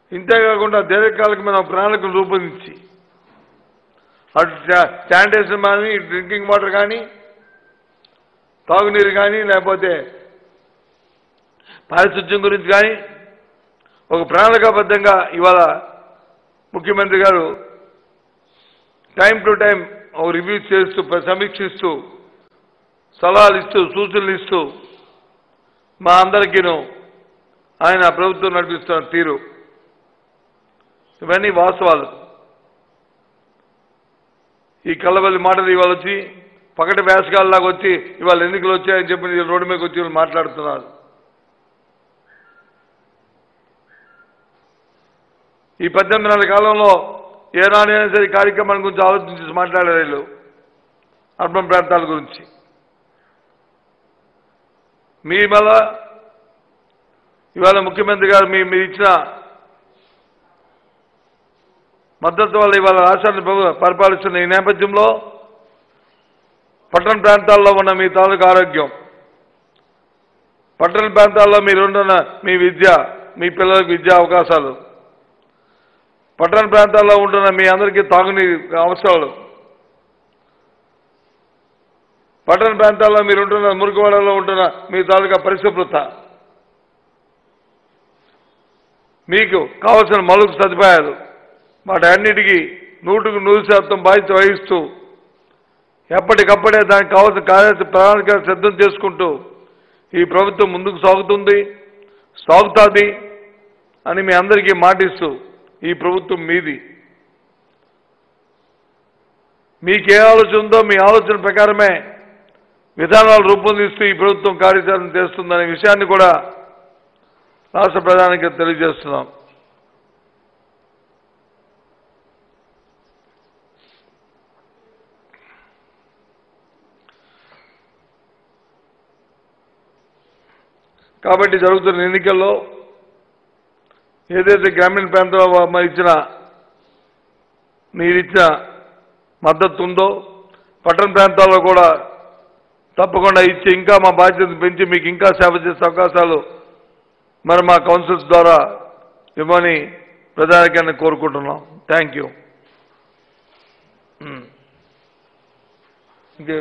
ఇంతేకాకుండా దీర్ఘకాలికమైన ప్రణాళికను రూపొందించి అటు శా- శానిటేషన్ కానీ ఇటు డ్రింకింగ్ వాటర్ కానీ తాగునీరు కానీ లేకపోతే పారిశుద్ధ్యం గురించి కానీ ఒక ప్రణాళికాబద్ధంగా ఇవాళ ముఖ్యమంత్రి గారు టైం టు టైం ఒక రివ్యూ చేస్తూ ప- సమీక్షిస్తూ సలహాలు ఇస్తూ సూచనలు ఇస్తూ మా అందరికీను ఆయన ప్రభుత్వం నడిపిస్తున్న తీరు ఇవన్నీ వాస్తవాలు ఈ కళ్ళవల్లి మాటలు ఇవాళ వచ్చి పకటి వేసగాళ్ళలాగా వచ్చి ఇవాళ ఎన్నికలు వచ్చాయని చెప్పి రోడ్డు మీదకి వచ్చి వీళ్ళు మాట్లాడుతున్నారు ఈ పద్దెనిమిది నెలల కాలంలో ఏనాడైనా సరే ఈ కార్యక్రమాల గురించి ఆలోచించి మాట్లాడారు వీళ్ళు అర్బన్ ప్రాంతాల గురించి మీ వల్ల ఇవాళ ముఖ్యమంత్రి గారు మీ మీరు ఇచ్చిన మద్దతు వల్ల ఇవాళ రాష్ట్రాన్ని ప్రభు- పరిపాలిస్తున్న ఈ నేపథ్యంలో పట్టణ ప్రాంతాల్లో ఉన్న మీ తాలూకు ఆరోగ్యం పట్టణ ప్రాంతాల్లో మీరుంటున్న మీ విద్య మీ పిల్లలకు విద్యా అవకాశాలు పట్టణ ప్రాంతాల్లో ఉంటున్న మీ అందరికీ తాగునీరు అవసరాలు పట్టణ ప్రాంతాల్లో మీరు ఉంటున్న మురుగువాడలో ఉంటున్న మీ తాలూకా పరిశుభ్రత మీకు కావలసిన మలుపు సదుపాయాలు వాటి అన్నిటికీ నూటుకు నూరు శాతం బాధ్యత వహిస్తూ ఎప్పటికప్పుడే దానికి కావాల్సిన కార్య ప్రణాళిక సిద్ధం చేసుకుంటూ ఈ ప్రభుత్వం ముందుకు సాగుతుంది సాగుతుంది అని మీ అందరికీ మాటిస్తూ ఈ ప్రభుత్వం మీది మీకు ఏ ఆలోచన ఉందో మీ ఆలోచన ప్రకారమే విధానాలు రూపొందిస్తూ ఈ ప్రభుత్వం కార్యాచరణ చేస్తుందనే విషయాన్ని కూడా రాష్ట్ర ప్రధానికి తెలియజేస్తున్నాం కాబట్టి జరుగుతున్న ఎన్నికల్లో ఏదైతే గ్రామీణ ప్రాంతంలో మరి ఇచ్చిన మీరిచ్చిన మద్దతు ఉందో పట్టణ ప్రాంతాల్లో కూడా తప్పకుండా ఇచ్చి ఇంకా మా బాధ్యతను పెంచి మీకు ఇంకా సేవ చేసే అవకాశాలు మరి మా కౌన్సిల్స్ ద్వారా ఇవ్వని ప్రధానికాన్ని కోరుకుంటున్నాం థ్యాంక్ యూ ఇంకే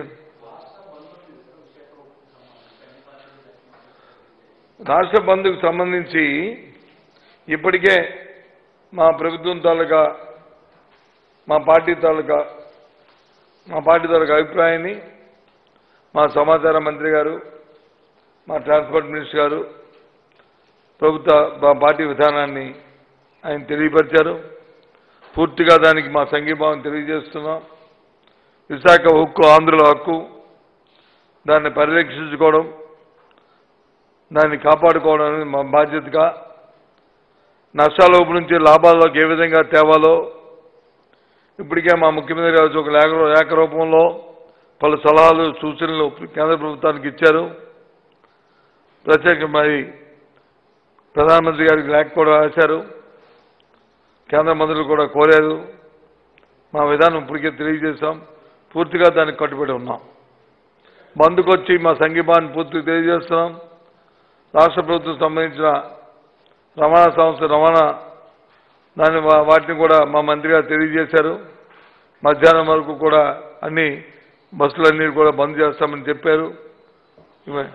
రాష్ట్ర బంధుకు సంబంధించి ఇప్పటికే మా ప్రభుత్వం తాలూకా మా పార్టీ తాలూకా మా పార్టీ తాలూకా అభిప్రాయాన్ని మా సమాచార మంత్రి గారు మా ట్రాన్స్పోర్ట్ మినిస్టర్ గారు ప్రభుత్వ మా పార్టీ విధానాన్ని ఆయన తెలియపరిచారు పూర్తిగా దానికి మా సంఘీభావం తెలియజేస్తున్నాం విశాఖ హక్కు ఆంధ్రుల హక్కు దాన్ని పరిరక్షించుకోవడం దాన్ని కాపాడుకోవడం అనేది మా బాధ్యతగా నష్టాల వైపు నుంచి లాభాల్లోకి ఏ విధంగా తేవాలో ఇప్పటికే మా ముఖ్యమంత్రి గారు ఒక లేఖ లేఖ రూపంలో పలు సలహాలు సూచనలు కేంద్ర ప్రభుత్వానికి ఇచ్చారు ప్రత్యేక మరి ప్రధానమంత్రి గారికి లేఖ కూడా రాశారు కేంద్ర మంత్రులు కూడా కోరారు మా విధానం ఇప్పటికే తెలియజేశాం పూర్తిగా దానికి కట్టుబడి ఉన్నాం బంద్కు మా సంఘీభాన్ని పూర్తిగా తెలియజేస్తున్నాం రాష్ట్ర ప్రభుత్వం సంబంధించిన రవాణా సంస్థ రవాణా దాని వా- వాటిని కూడా మా మంత్రి గారు తెలియజేశారు మధ్యాహ్నం వరకు కూడా అన్ని బస్సులన్నీ కూడా బంద్ చేస్తామని చెప్పారు ఇవ-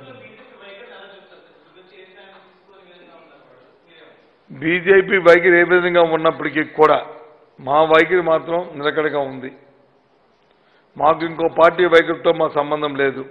బీజేపీ వైఖరి ఏ విధంగా ఉన్నప్పటికీ కూడా మా వైఖరి మాత్రం నిలకడగా ఉంది మాకు ఇంకో పార్టీ వైఖరితో మా సంబంధం లేదు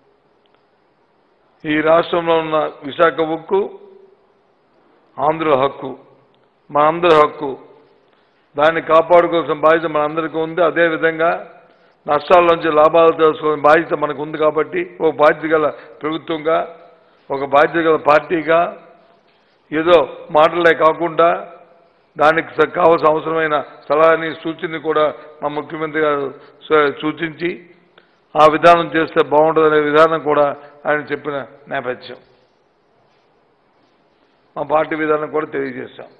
ఈ రాష్ట్రంలో ఉన్న విశాఖ ఉక్కు ఆంధ్ర హక్కు మనందరి హక్కు దాన్ని కాపాడుకోవాల్సిన బాధ్యత మనందరికీ ఉంది అదేవిధంగా నష్టాల నుంచి లాభాలు తెలుసుకోవాల్సిన బాధ్యత మనకు ఉంది కాబట్టి ఒక బాధ్యత గల ప్రభుత్వంగా ఒక బాధ్యత గల పార్టీగా ఏదో మాటలే కాకుండా దానికి స- కావాల్సిన అవసరమైన సలహాని సూచనని కూడా మా ముఖ్యమంత్రి గారు సూ- సూచించి ఆ విధానం చేస్తే బాగుంటుందనే విధానం కూడా ఆయన చెప్పిన నేపథ్యం మా పార్టీ విధానం కూడా తెలియజేశాం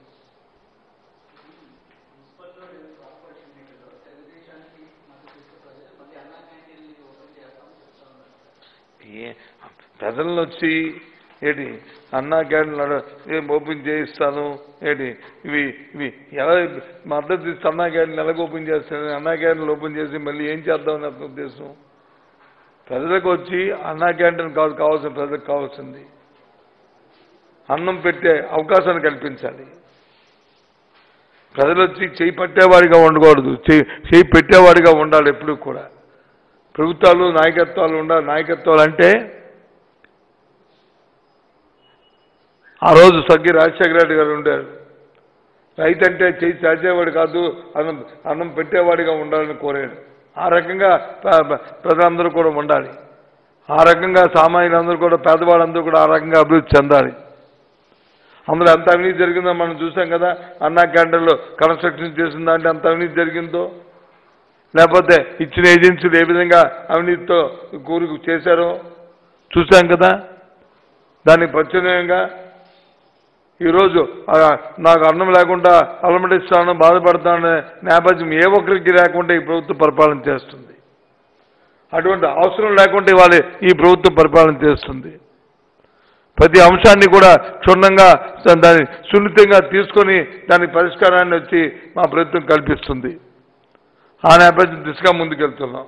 ఏ- ప్రజలను వచ్చి ఏంటి అన్నా క్యాంటీన్ నడ ఏం ఓపెన్ చేయిస్తాను ఏంటి ఇవి ఇవి ఎలా మద్దతు ఇస్తే అన్నా క్యాంటీన్ ఎలాగ ఓపెన్ చేస్తాను అన్నా క్యాంటీన్లు ఓపెన్ చేసి మళ్ళీ ఏం చేద్దామని అతని ఉద్దేశం ప్రజలకు వచ్చి అన్నా క్యాంటీన్ కాదు కావాల్సిన ప్రజలకు కావాల్సింది అన్నం పెట్టే అవకాశాన్ని కల్పించాలి ప్రజలు వచ్చి చేయి పట్టేవాడిగా ఉండకూడదు చేయి చేయి పెట్టేవాడిగా ఉండాలి ఎప్పుడు కూడా ప్రభుత్వాలు నాయకత్వాలు ఉండాలి నాయకత్వాలు అంటే ఆ రోజు సగ్గి రాజశేఖర రెడ్డి గారు ఉండారు రైతు అంటే చేయి చాచేవాడు కాదు అన్నం అన్నం పెట్టేవాడిగా ఉండాలని కోరాడు ఆ రకంగా ప్ర- ప్ర- ప్రజలందరూ కూడా ఉండాలి ఆ రకంగా సామాన్యులందరూ కూడా పేదవాళ్ళందరూ కూడా ఆ రకంగా అభివృద్ధి చెందాలి అందులో ఎంత అవినీతి జరిగిందో మనం చూసాం కదా అన్నా క్యాంటీన్లో కన్స్ట్రక్షన్ చేసిన దాంట్లో ఎంత అవినీతి జరిగిందో లేకపోతే ఇచ్చిన ఏజెన్సీలు ఏ విధంగా అవినీతితో కూరుకు చేశారో చూసాం కదా దానికి ప్రత్యామ్నాయంగా ఈరోజు ఆ, నాకు అన్నం లేకుండా అలమటిస్తాను బాధపడతాను నేపథ్యం ఏ ఒక్కరికి లేకుండా ఈ ప్రభుత్వం పరిపాలన చేస్తుంది అటువంటి అవసరం లేకుండా ఇవాళ ఈ ప్రభుత్వం పరిపాలన చేస్తుంది ప్రతి అంశాన్ని కూడా క్షుణ్ణంగా దాన్ని సున్నితంగా తీసుకొని దాని పరిష్కారాన్ని వచ్చి మా ప్రభుత్వం కల్పిస్తుంది ఆ నేపథ్యం దిశగా ముందుకెళ్తున్నాం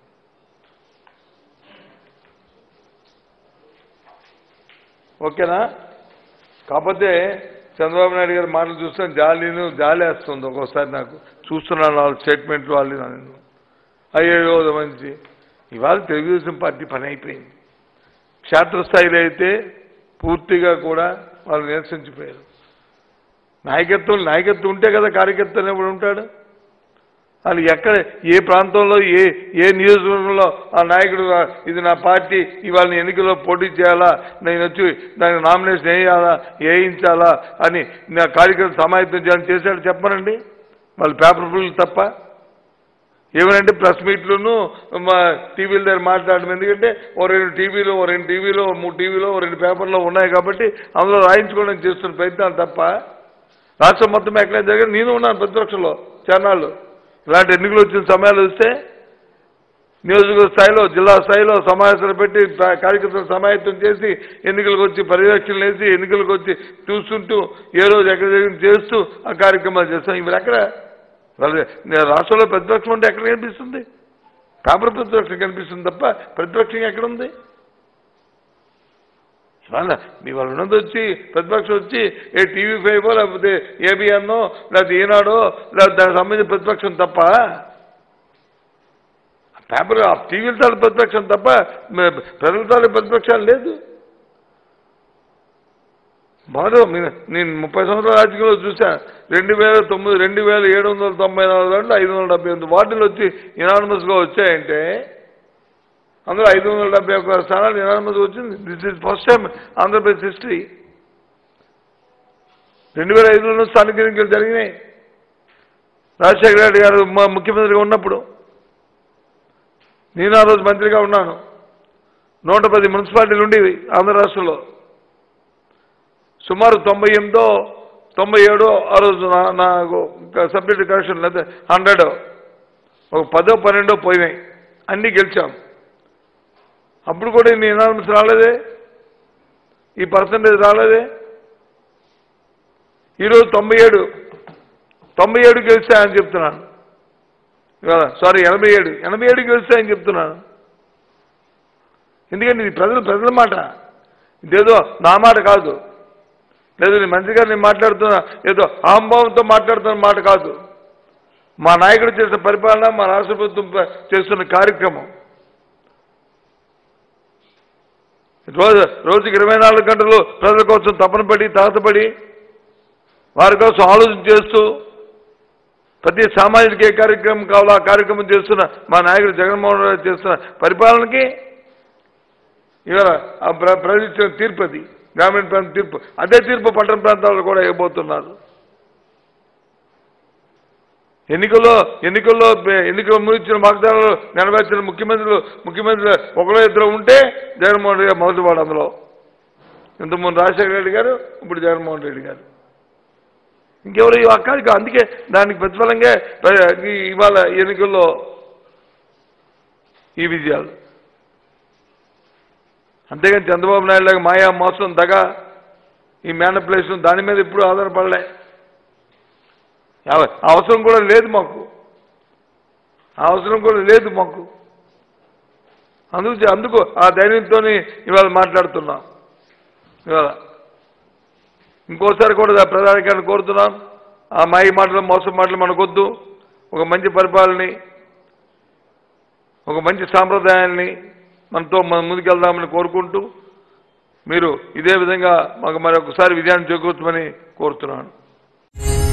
ఓకేనా కాకపోతే చంద్రబాబు నాయుడు గారి మాటలు చూస్తే జాలీను జాలి వేస్తుంది ఒక్కోసారి నాకు చూస్తున్నాను వాళ్ళ స్టేట్మెంట్లు వాళ్ళు నేను అయ్యో మంచి ఇవాళ తెలుగుదేశం పార్టీ పని అయిపోయింది క్షేత్రస్థాయిలో అయితే పూర్తిగా కూడా వాళ్ళు నిరసించిపోయారు నాయకత్వం నాయకత్వం ఉంటే కదా కార్యకర్త ఎవడు ఉంటాడు వాళ్ళు ఎక్కడ ఏ ప్రాంతంలో ఏ ఏ నియోజకవర్గంలో ఆ నాయకుడు ఆ, ఇది నా పార్టీ ఇవాళ ఎన్నికల్లో పోటీ చేయాలా నేను వచ్చి దానికి నామినేషన్ వేయాలా వేయించాలా అని నా కార్యకర్త సమాయత్తం చేయాలని చేశాడు చెప్పనండి వాళ్ళు పేపర్ ఫుల్ తప్ప ఏమనంటే ప్రెస్ మీట్లను మా టీవీల దగ్గర మాట్లాడడం ఎందుకంటే ఓ రెండు టీవీలో ఓ రెండు టీవీలో ఓ మూడు టీవీలో ఓ రెండు పేపర్లో ఉన్నాయి కాబట్టి అందులో రాయించుకోవడం చేస్తున్న ప్రయత్నాలు తప్ప రాష్ట్రం మొత్తం ఎక్కడ జరిగింది నేను ఉన్నాను ప్రతిపక్షంలో చానాళ్ళు ఇలాంటి ఎన్నికలు వచ్చిన సమయాలు వస్తే నియోజకవర్గ స్థాయిలో జిల్లా స్థాయిలో సమావేశాలు పెట్టి ప- కార్యకర్తలు సమాయత్తం చేసి ఎన్నికలకు వచ్చి పర్యవేక్షణ వేసి ఎన్నికలకు వచ్చి చూస్తుంటూ ఏ రోజు ఎక్కడ జరిగింది చేస్తూ ఆ కార్యక్రమాలు చేస్తాం ఇవి ఎక్కడ వాళ్ళ రాష్ట్రంలో ప్రతిపక్షం అంటే ఎక్కడ కనిపిస్తుంది పేపర్ ప్రతిపక్షం కనిపిస్తుంది తప్ప ప్రతిపక్షం ఎక్కడుంది ఇవాళ మీ వాళ్ళు ఉన్నది వచ్చి ప్రతిపక్షం వచ్చి ఏ టీవీ ఫైవ్ లేకపోతే ఏబిఎన్నో లేకపోతే ఈనాడో లేకపోతే దానికి సంబంధించిన ప్రతిపక్షం తప్ప పేపర్ ఆ టీవీల తాలూ ప్రతిపక్షం తప్ప మ- ప్రజల తాలూ ప్రతిపక్షాలు లేదు బాగా మీ- నేను ముప్పై సంవత్సరాల రాజకీయంలో చూశాను రెండు వేల తొమ్మిది రెండు వేల ఏడు వందల తొంభై నాలుగు దాంట్లో ఐదు వందల డెబ్బై ఎనిమిది వార్డులు వచ్చి ఇనానమస్గా వచ్చాయంటే అందులో ఐదు వందల డెబ్బై ఒక్క స్థానాలు ఇనానమస్ వచ్చింది this is first time Andhra Pradesh history రెండు వేల ఐదులో స్థానిక ఎన్నికలు జరిగినాయి రాజశేఖర రెడ్డి గారు మ- ముఖ్యమంత్రిగా ఉన్నప్పుడు నేను ఆ రోజు మంత్రిగా ఉన్నాను నూట పది మున్సిపాలిటీలు ఉండేవి ఆంధ్ర రాష్ట్రంలో సుమారు తొంభై ఎనిమిదో తొంభై ఏడో ఆ రోజు నా- నాకు సబ్జెక్ట్ కరెక్షన్ లేదా హండ్రెడ్ ఒక పదో పన్నెండో పోయినాయి అన్నీ గెలిచాం అప్పుడు కూడా ఇన్ని ఎనాలమస్ రాలేదే ఈ పర్సంటేజ్ రాలేదే ఈరోజు తొంభై ఏడు తొంభై ఏడు గెలిచాయని చెప్తున్నాను ఇవాళ సారీ ఎనభై ఏడు ఎనభై ఏడు గెలిచాయని చెప్తున్నాను ఎందుకంటే ఇది ప్రజలు ప్రజల మాట ఇదేదో నా మాట కాదు లేదు నేను మంత్రి గారు నేను మాట్లాడుతున్నా ఏదో ఆంభావంతో మాట్లాడుతున్న మాట కాదు మా నాయకుడు చేసిన పరిపాలన మా రాష్ట్ర ప్రభుత్వం ప- చేస్తున్న కార్యక్రమం రోజు రోజుకి ఇరవై నాలుగు గంటలు ప్రజల కోసం తపన పడి తాతపడి వారి కోసం ఆలోచన చేస్తూ ప్రతి సామాజిక ఏ కార్యక్రమం కావాలో ఆ కార్యక్రమం చేస్తున్న మా నాయకుడు జగన్మోహన్ రెడ్డి చేస్తున్న పరిపాలనకి ఇవాళ ఆ ప్ర- ప్రజలు ఇచ్చిన తీర్పు అది గ్రామీణ ప్రాంత తీర్పు అదే తీర్పు పట్టణ ప్రాంతాల్లో కూడా ఇవ్వబోతున్నారు ఎన్నికల్లో ఎన్నికల్లో బె- ఎన్నికల్లో ముగించిన వాగ్దానాలు నెరవేర్చిన ముఖ్యమంత్రులు ముఖ్యమంత్రులు ఒకరో ఇద్దరు ఉంటే జగన్మోహన్ రెడ్డి గారు మొదటివాడు అందులో ఇంతకుముందు రాజశేఖర రెడ్డి గారు ఇప్పుడు జగన్మోహన్ రెడ్డి గారు ఇంకెవరు ఈ అక్కడికి అందుకే దానికి ప్రతిఫలంగా ప్ర- ఈ- ఇవాళ ఎన్నికల్లో ఈ విజయాలు అంతేగాని చంద్రబాబు నాయుడు లాగా మాయా మోసం దగ ఈ మ్యానిపులేషన్ దాని మీద ఇప్పుడు ఆధారపడలే అవ- అవసరం కూడా లేదు మాకు అవసరం కూడా లేదు మాకు అందుకు అందుకు ఆ ధైర్యంతో ఇవాళ మాట్లాడుతున్నాం ఇవాళ ఇంకోసారి కూడా ప్రధానికాన్ని కోరుతున్నాం ఆ మాయి మాటలు మోసం మాటలు మనకొద్దు ఒక మంచి పరిపాలనని ఒక మంచి సాంప్రదాయాల్ని మనతో మనం ముందుకెళ్దామని కోరుకుంటూ మీరు ఇదే విధంగా మాకు మరొకసారి విజయాన్ని చేకూర్చమని కోరుతున్నాను